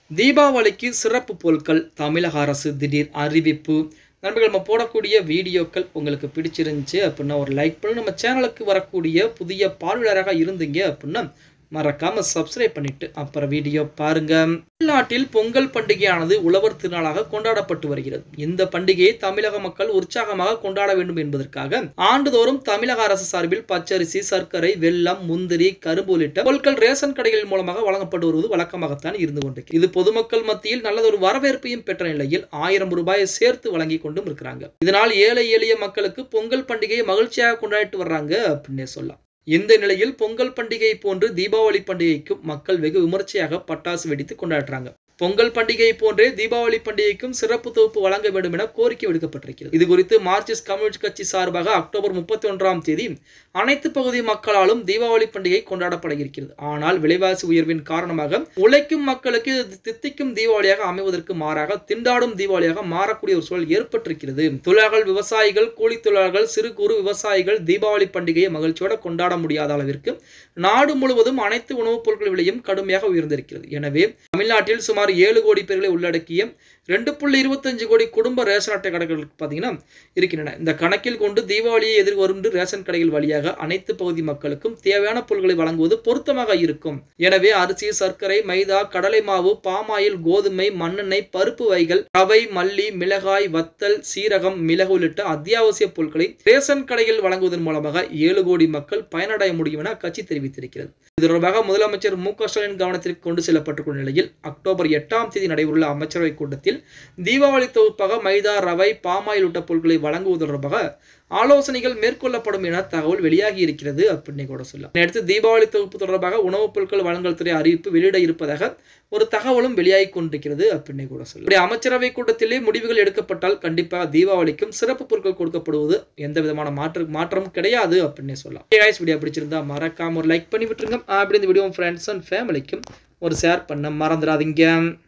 தீபாவளிக்கு சிறப்பு பொருட்கள் தமிழக அரசு திடீர் அறிவிப்பு நண்பர்கள் நம்ம போடக்கூடிய வீடியோக்கள் உங்களுக்கு பிடிச்சிருந்துச்சு அப்படின்னா ஒரு லைக் பண்ணி நம்ம சேனலுக்கு வரக்கூடிய புதிய பார்வையாளராக இருந்தீங்க அப்படின்னா மறக்காம சப்ஸ்கிரைப் பண்ணிட்டு அப்புறம் வீடியோ பாருங்க தமிழ்நாட்டில் பொங்கல் பண்டிகையானது உழவர் திருநாளாக கொண்டாடப்பட்டு வருகிறது இந்த பண்டிகையை தமிழக மக்கள் உற்சாகமாக கொண்டாட வேண்டும் என்பதற்காக ஆண்டுதோறும் தமிழக அரசு சார்பில் பச்சரிசி சர்க்கரை வெல்லம் முந்திரி கரும்பு உள்ளிட்ட பொருட்கள் ரேஷன் கடைகள் மூலமாக வழங்கப்பட்டு வருவது வழக்கமாகத்தான் இருந்து கொண்டிருக்கு இது பொதுமக்கள் மத்தியில் நல்லதொரு வரவேற்பையும் பெற்ற நிலையில் ஆயிரம் ரூபாயை சேர்த்து வழங்கி கொண்டும் இருக்கிறாங்க இதனால் ஏழை எளிய மக்களுக்கு பொங்கல் பண்டிகையை மகிழ்ச்சியாக கொண்டாடிட்டு வர்றாங்க அப்படின்னே சொல்லலாம் இந்த நிலையில் பொங்கல் பண்டிகை போன்று தீபாவளி பண்டிகைக்கும் மக்கள் வெகு விமர்சையாக பட்டாசு வெடித்து கொண்டாடுறாங்க பொங்கல் பண்டிகை போன்றே தீபாவளி பண்டிகைக்கும் சிறப்பு தொகுப்பு வழங்க வேண்டும் என கோரிக்கை விடுக்கப்பட்டிருக்கிறது இது குறித்து மார்க்சிஸ்ட் கம்யூனிஸ்ட் கட்சி சார்பாக அக்டோபர் முப்பத்தி ஒன்றாம் தேதி அனைத்து பகுதி மக்களாலும் தீபாவளி பண்டிகை கொண்டாடப்பட இருக்கிறது ஆனால் விலைவாசி உயர்வின் காரணமாக உழைக்கும் மக்களுக்கு இது தித்திக்கும் தீபாவளியாக அமைவதற்கு மாறாக திண்டாடும் தீபாவளியாக மாறக்கூடிய ஒரு சூழல் ஏற்பட்டிருக்கிறது தொழிலாளர்கள் விவசாயிகள் கூலி தொழிலாளர்கள் சிறு குறு விவசாயிகள் தீபாவளி பண்டிகையை மகிழ்ச்சியோட கொண்டாட முடியாத அளவிற்கு நாடு முழுவதும் அனைத்து உணவுப் பொருட்கள் விலையும் கடுமையாக உயர்ந்திருக்கிறது எனவே தமிழ்நாட்டில் சுமார் ஏழு கோடி பேர்களை உள்ளடக்கிய ரெண்டு புள்ளி இருபத்தஞ்சு கோடி குடும்ப ரேஷன் அட்டை கடைகள் பார்த்தீங்கன்னா இருக்கின்றன இந்த கணக்கில் கொண்டு தீபாவளியை எதிர்வரும் ரேஷன் கடைகள் வழியாக அனைத்து பகுதி மக்களுக்கும் தேவையான பொருட்களை வழங்குவது பொருத்தமாக இருக்கும் எனவே அரிசி சர்க்கரை மைதா கடலை மாவு பாமாயில் கோதுமை மண்ணெண்ணெய் பருப்பு வகைகள் ரவை மல்லி மிளகாய் வத்தல் சீரகம் மிளகு உள்ளிட்ட அத்தியாவசிய பொருட்களை ரேஷன் கடையில் வழங்குவதன் மூலமாக ஏழு கோடி மக்கள் பயனடைய முடியும் என கட்சி தெரிவித்திருக்கிறது இது தொடர்பாக முதலமைச்சர் மு க ஸ்டாலின் கவனத்திற்கு கொண்டு செல்லப்பட்டுள்ள நிலையில் அக்டோபர் எட்டாம் தேதி நடைபெறவுள்ள அமைச்சரவை கூட்டத்தில் தீபாவளி தொகுப்பாக மைதா ரவை பாமாயில் உள்ளிட்ட பொருட்களை வழங்குவது தொடர்பாக ஆலோசனைகள் மேற்கொள்ளப்படும் என தகவல் வெளியாகி இருக்கிறது அப்படின்னு கூட சொல்லலாம் அடுத்து தீபாவளி தொகுப்பு தொடர்பாக உணவுப் பொருட்கள் வழங்கல் துறை அறிவிப்பு வெளியிட இருப்பதாக ஒரு தகவலும் வெளியாகி கொண்டிருக்கிறது அப்படின்னு கூட சொல்லலாம் அமைச்சரவை கூட்டத்திலே முடிவுகள் எடுக்கப்பட்டால் கண்டிப்பாக தீபாவளிக்கும் சிறப்பு பொருட்கள் கொடுக்கப்படுவது எந்த விதமான மாற்று மாற்றமும் கிடையாது அப்படின்னு சொல்லலாம் வீடியோ பிடிச்சிருந்தா மறக்காம ஒரு லைக் பண்ணி விட்டுருங்க அப்படி இந்த வீடியோ ஃப்ரெண்ட்ஸ் அண்ட் ஃபேமிலிக்கும் ஒரு ஷேர் பண்ண மறந்துடாதீங்க